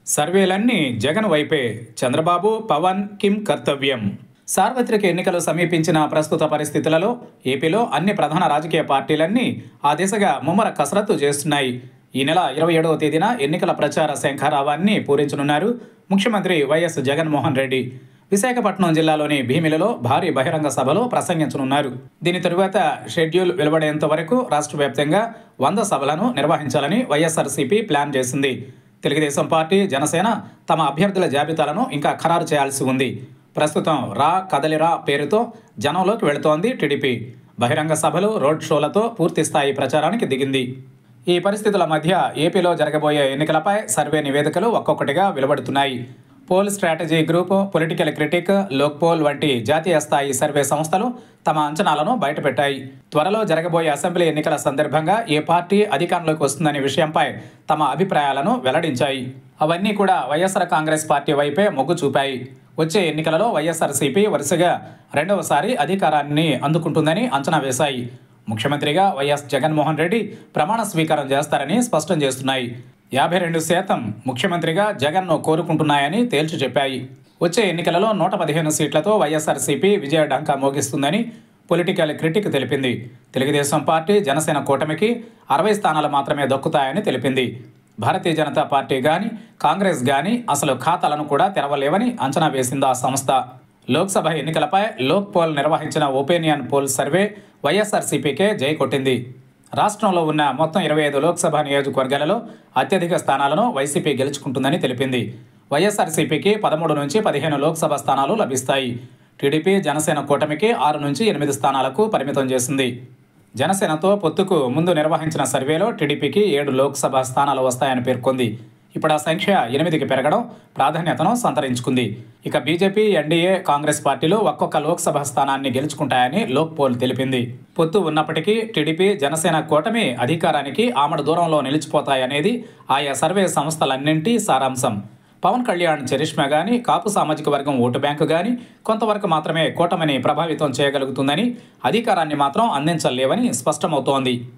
సర్వేలన్నీ జగన్ వైపే చంద్రబాబు పవన్ కిమ్ కర్తవ్యం సార్వత్రిక ఎన్నికలు సమీపించిన ప్రస్తుత పరిస్థితులలో ఏపీలో అన్ని ప్రధాన రాజకీయ పార్టీలన్నీ ఆ దిశగా ముమ్మర కసరత్తు చేస్తున్నాయి ఈ నెల ఇరవై ఏడవ తేదీన ఎన్నికల ప్రచార శంఖారావాన్ని పూరించనున్నారు ముఖ్యమంత్రి వైఎస్ జగన్మోహన్ రెడ్డి విశాఖపట్నం జిల్లాలోని భీమిలలో భారీ బహిరంగ సభలో ప్రసంగించనున్నారు దీని తరువాత షెడ్యూల్ వెలువడేంత వరకు రాష్ట్ర వ్యాప్తంగా వంద సభలను నిర్వహించాలని వైఎస్ఆర్సీపీ ప్లాన్ చేసింది తెలుగుదేశం పార్టీ జనసేన తమ అభ్యర్థుల జాబితాలను ఇంకా ఖరారు చేయాల్సి ఉంది ప్రస్తుతం రా కదలిరా పేరుతో జనంలోకి వెళుతోంది టీడీపీ బహిరంగ సభలు రోడ్ షోలతో పూర్తి స్థాయి ప్రచారానికి దిగింది ఈ పరిస్థితుల మధ్య ఏపీలో జరగబోయే ఎన్నికలపై సర్వే నివేదికలు ఒక్కొక్కటిగా వెలువడుతున్నాయి poll strategy group political critic Lok poll వంటి జాతీయ స్థాయి సర్వే సంస్థలు తమ అంచనాలను బయటపెట్టాయి త్వరలో జరగబోయే అసెంబ్లీ ఎన్నికల సందర్భంగా ఏ పార్టీ అధికారంలోకి వస్తుందనే విషయంపై తమ అభిప్రాయాలను వెల్లడించాయి అవన్నీ కూడా వైఎస్ఆర్ కాంగ్రెస్ పార్టీ వైపే మొగ్గు చూపాయి వచ్చే ఎన్నికలలో వైఎస్ఆర్సీపీ వరుసగా రెండవసారి అధికారాన్ని అందుకుంటుందని అంచనా వేశాయి ముఖ్యమంత్రిగా వైఎస్ జగన్మోహన్ రెడ్డి ప్రమాణ స్వీకారం చేస్తారని స్పష్టం చేస్తున్నాయి యాభై రెండు శాతం ముఖ్యమంత్రిగా జగన్ను కోరుకుంటున్నాయని తేల్చి చెప్పాయి వచ్చే ఎన్నికలలో నూట పదిహేను సీట్లతో వైఎస్ఆర్సీపీ విజయ డంకా మోగిస్తుందని పొలిటికల్ క్రిటిక్ తెలిపింది తెలుగుదేశం పార్టీ జనసేన కూటమికి అరవై స్థానాలు మాత్రమే దక్కుతాయని తెలిపింది భారతీయ జనతా పార్టీ కానీ కాంగ్రెస్ కానీ అసలు ఖాతాలను కూడా తెరవలేవని అంచనా వేసింది ఆ సంస్థ లోక్సభ ఎన్నికలపై లోక్ పోల్ నిర్వహించిన ఒపీనియన్ పోల్ సర్వే వైఎస్ఆర్సీపీకే జై కొట్టింది రాష్ట్రంలో ఉన్న మొత్తం ఇరవై ఐదు లోక్సభ నియోజకవర్గాలలో అత్యధిక స్థానాలను వైసీపీ గెలుచుకుంటుందని తెలిపింది వైఎస్ఆర్సీపీకి పదమూడు నుంచి పదిహేను లోక్సభ స్థానాలు లభిస్తాయి టీడీపీ జనసేన కూటమికి ఆరు నుంచి ఎనిమిది స్థానాలకు పరిమితం చేసింది జనసేనతో పొత్తుకు ముందు నిర్వహించిన సర్వేలో టీడీపీకి ఏడు లోక్సభ స్థానాలు వస్తాయని పేర్కొంది ఇప్పుడు ఆ సంఖ్య ఎనిమిదికి పెరగడం ప్రాధాన్యతను సంతరించుకుంది ఇక బీజేపీ ఎన్డీఏ కాంగ్రెస్ పార్టీలు ఒక్కొక్క లోక్సభ స్థానాన్ని గెలుచుకుంటాయని లోక్ పోల్ తెలిపింది పొత్తు ఉన్నప్పటికీ టీడీపీ జనసేన కూటమి అధికారానికి ఆమడ దూరంలో నిలిచిపోతాయనేది ఆయా సర్వే సంస్థలన్నింటి సారాంశం పవన్ కళ్యాణ్ చరిష్మా గాని కాపు సామాజిక వర్గం ఓటు బ్యాంకు గాని కొంతవరకు మాత్రమే కూటమిని ప్రభావితం చేయగలుగుతుందని అధికారాన్ని మాత్రం అందించలేవని స్పష్టమవుతోంది